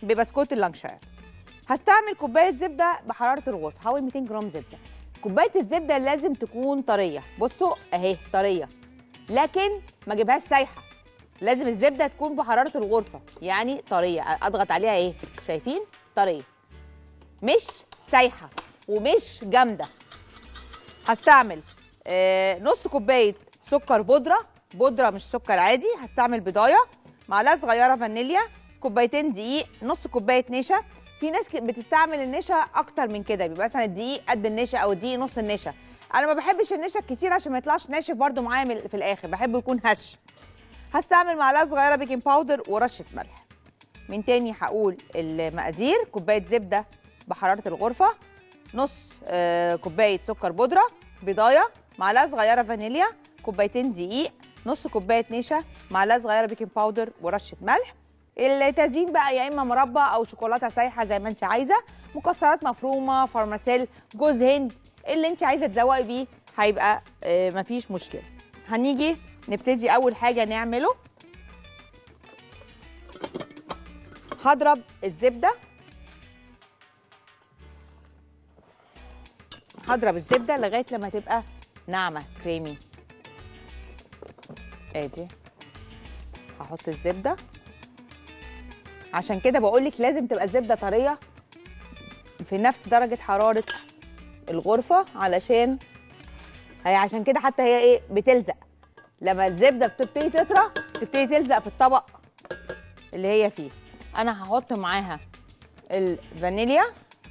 ببسكوت اللانشاير هستعمل كوبايه زبده بحراره الغرفه حوالي 200 جرام زبده كوبايه الزبده لازم تكون طريه بصوا اهي طريه لكن ما اجيبهاش سايحه لازم الزبده تكون بحراره الغرفه يعني طريه اضغط عليها ايه شايفين طريه مش سايحه ومش جامده هستعمل آه نص كوبايه سكر بودره بودره مش سكر عادي هستعمل بضايه معلقه صغيره فانيليا كوبايتين دقيق نص كوبايه نشا في ناس ك- بتستعمل النشا اكتر من كده بيبقى مثلا الدقيق قد النشا او الدقيق نص النشا انا ما بحبش النشا كتير عشان ما يطلعش ناشف برده معايا من- في الاخر بحبه يكون هش هستعمل معلقه صغيره بيكنج باودر ورشه ملح من تاني هقول المقادير كوبايه زبده بحراره الغرفه نص آه، كوبايه سكر بودره بضايه معلقه صغيره فانيليا كوبايتين دقيق نص كوبايه نشا معلقه صغيره بيكنج باودر ورشه ملح التزيين بقى يا اما مربى او شوكولاته سايحه زي ما انت عايزه مكسرات مفرومه فارماسيل جوز هند اللي انت عايزه تزوقي بيه هيبقى آه، مفيش مشكله هنيجي نبتدي اول حاجه نعمله هضرب الزبده هضرب الزبده لغايه لما تبقى ناعمه كريمي ادي هحط الزبده عشان كده بقولك لازم تبقى الزبده طريه في نفس درجه حراره الغرفه علشان هي عشان كده حتى هي ايه بتلزق لما الزبده بتبتدي تطرى تبتدي تلزق في الطبق اللي هي فيه انا هحط معاها الفانيليا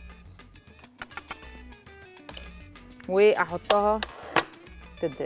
واحطها تتضرب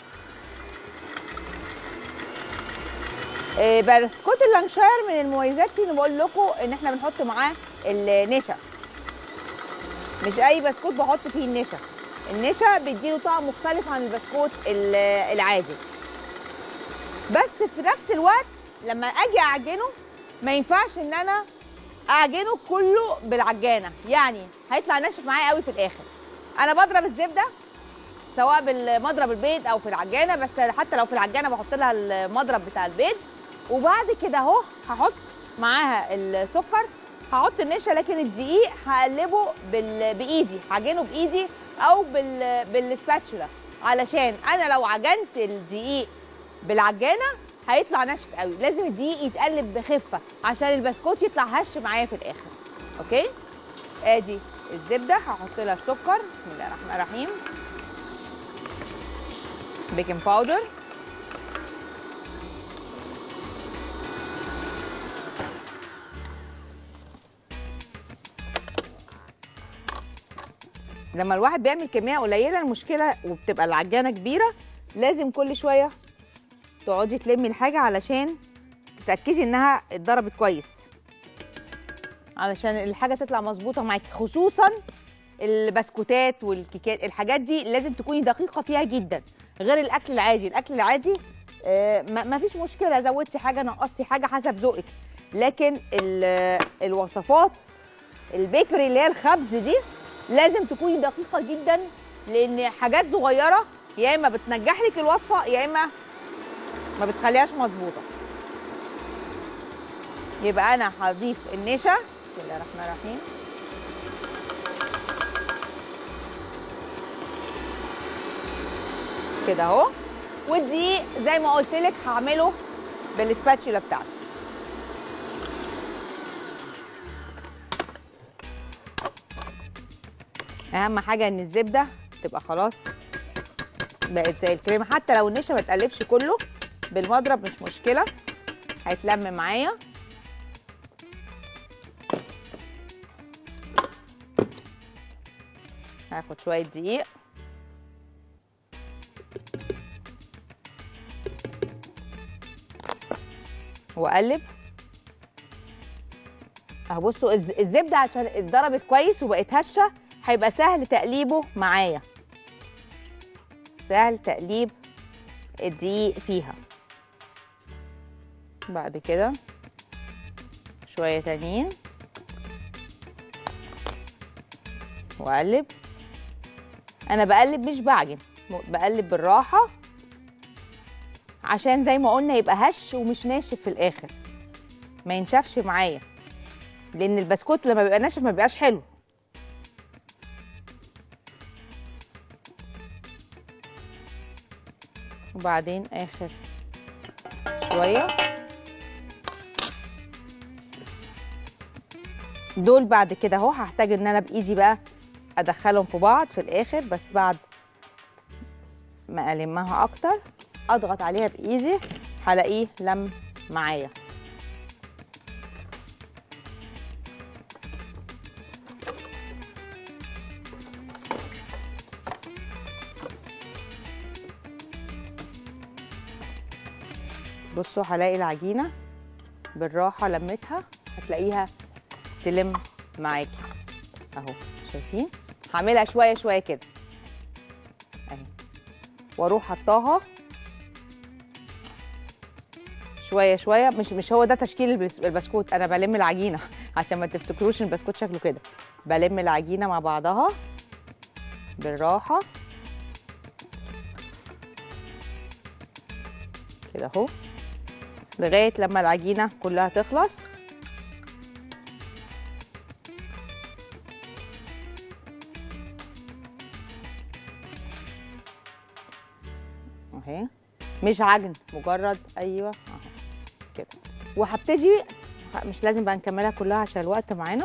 آه، بسكوت اللانشاير من المميزات فيه إن بقول لكم ان احنا بنحط معاه النشا مش اي بسكوت بحط فيه النشا النشا بيديله طعم مختلف عن البسكوت ال- العادي بس في نفس الوقت لما اجي اعجنه ما ينفعش ان انا اعجنه كله بالعجانه يعني هيطلع ناشف معايا قوي في الاخر انا بضرب الزبده سواء بالمضرب البيض او في العجانه بس حتى لو في العجانه بحط لها المضرب بتاع البيض وبعد كده اهو هحط معاها السكر هحط النشا لكن الدقيق هقلبه بال... بايدي هعجنه بايدي او بال... بالسباتشولا علشان انا لو عجنت الدقيق بالعجانه هيطلع ناشف قوي لازم الدقيق يتقلب بخفه عشان البسكوت يطلع هش معايا في الاخر اوكي ادي الزبده هحط لها السكر بسم الله الرحمن الرحيم بيكنج باودر لما الواحد بيعمل كميه قليله المشكله وبتبقى العجانه كبيره لازم كل شويه تقعدي تلمي الحاجه علشان تتاكدي انها اتضربت كويس علشان الحاجه تطلع مظبوطه معاكي خصوصا البسكوتات والكيكات الحاجات دي لازم تكوني دقيقه فيها جدا غير الاكل العادي الاكل العادي آه، ما ما فيش مشكله زودتي حاجه نقصتي حاجه حسب ذوقك لكن ال- الوصفات البيكري اللي هي الخبز دي لازم تكوني دقيقه جدا لان حاجات صغيره يا اما بتنجح لك الوصفه يا اما ما بتخليهاش مظبوطه يبقى انا هضيف النشا بسم الله الرحمن الرحيم كده اهو والدقيق زي ما قلت لك هعمله بالسباتشولا بتاعتي اهم حاجه ان الزبده تبقى خلاص بقت زي الكريمه حتى لو النشا ما تقلبش كله بالمضرب مش مشكله هيتلم معايا هاخد شويه دقيق واقلب اهو بصوا الز- الزبده عشان اتضربت كويس وبقت هشه هيبقى سهل تقليبه معايا سهل تقليب الدقيق فيها بعد كده شويه تانيين واقلب انا بقلب مش بعجن بقلب بالراحه عشان زي ما قلنا يبقى هش ومش ناشف في الاخر ما ينشفش معايا لان البسكوت لما بيبقى ناشف ما بيبقاش حلو وبعدين اخر شويه دول بعد كده اهو هحتاج ان انا بايدي بقى ادخلهم في بعض في الاخر بس بعد ما المها اكتر اضغط عليها بايدي هلاقيه لم معايا بصوا هلاقي العجينه بالراحه لمتها هتلاقيها تلم معاكي اهو شايفين هعملها شويه شويه كده اهي واروح حطاها شويه شويه مش مش هو ده تشكيل البس- البسكوت انا بلم العجينه عشان ما تفتكروش ان البسكوت شكله كده بلم العجينه مع بعضها بالراحه كده اهو لغايه لما العجينه كلها تخلص اهي مش عجن مجرد ايوه اهو كده وهبتدي مش لازم بقى نكملها كلها عشان الوقت معانا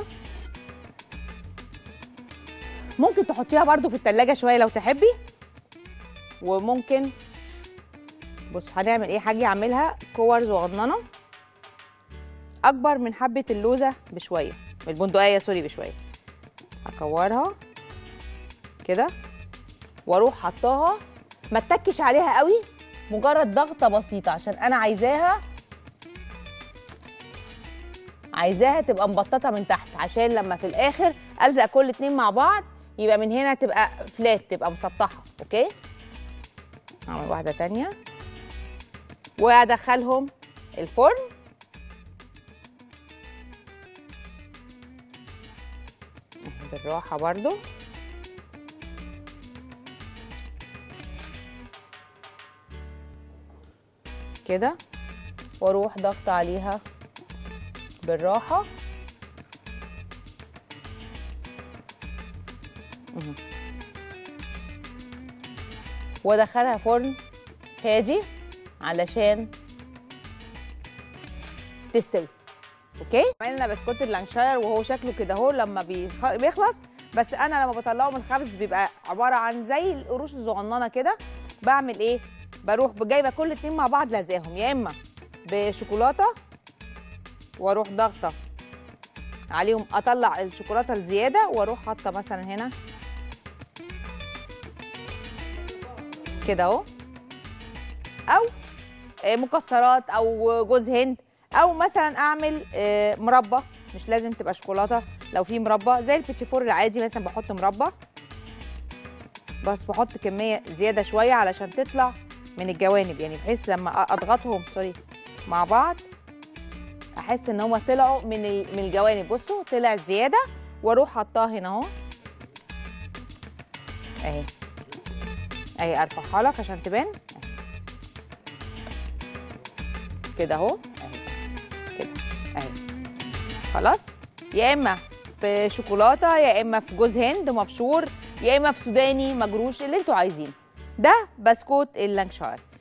ممكن تحطيها برضو في التلاجة شويه لو تحبي وممكن بص هنعمل ايه هاجي اعملها كور صغننه اكبر من حبه اللوزه بشويه من البندقيه سوري بشويه هكورها كده واروح حطاها ما اتكش عليها قوي مجرد ضغطه بسيطه عشان انا عايزاها عايزاها تبقى مبططه من تحت عشان لما في الاخر الزق كل اتنين مع بعض يبقى من هنا تبقى فلات تبقى مسطحه اوكي اعمل واحده تانية وادخلهم الفرن بالراحه برضو كده واروح ضغط عليها بالراحه مهم. وادخلها فرن هادي علشان تستوي اوكي عملنا بسكوت اللانشاير وهو شكله كده اهو لما بيخ- بيخلص بس انا لما بطلعه من الخبز بيبقى عباره عن زي القروش الصغننه كده بعمل ايه بروح جايبه كل اتنين مع بعض لازقهم يا اما بشوكولاته واروح ضاغطه عليهم اطلع الشوكولاته الزياده واروح حاطه مثلا هنا كده اهو او آه، مكسرات او جوز هند او مثلا اعمل آه، مربى مش لازم تبقى شوكولاته لو في مربى زي البيتشي العادي مثلا بحط مربى بس بحط كميه زياده شويه علشان تطلع من الجوانب يعني بحيث لما اضغطهم سوري مع بعض احس ان هما طلعوا من ال- من الجوانب بصوا طلع زياده واروح حطاه هنا اهو اهي اهي ارفعها لك عشان تبان أهي. كده اهو اهي كده اهي خلاص يا اما في شوكولاته يا اما في جوز هند مبشور يا اما في سوداني مجروش اللي انتوا عايزينه ده بسكوت اللانكشاير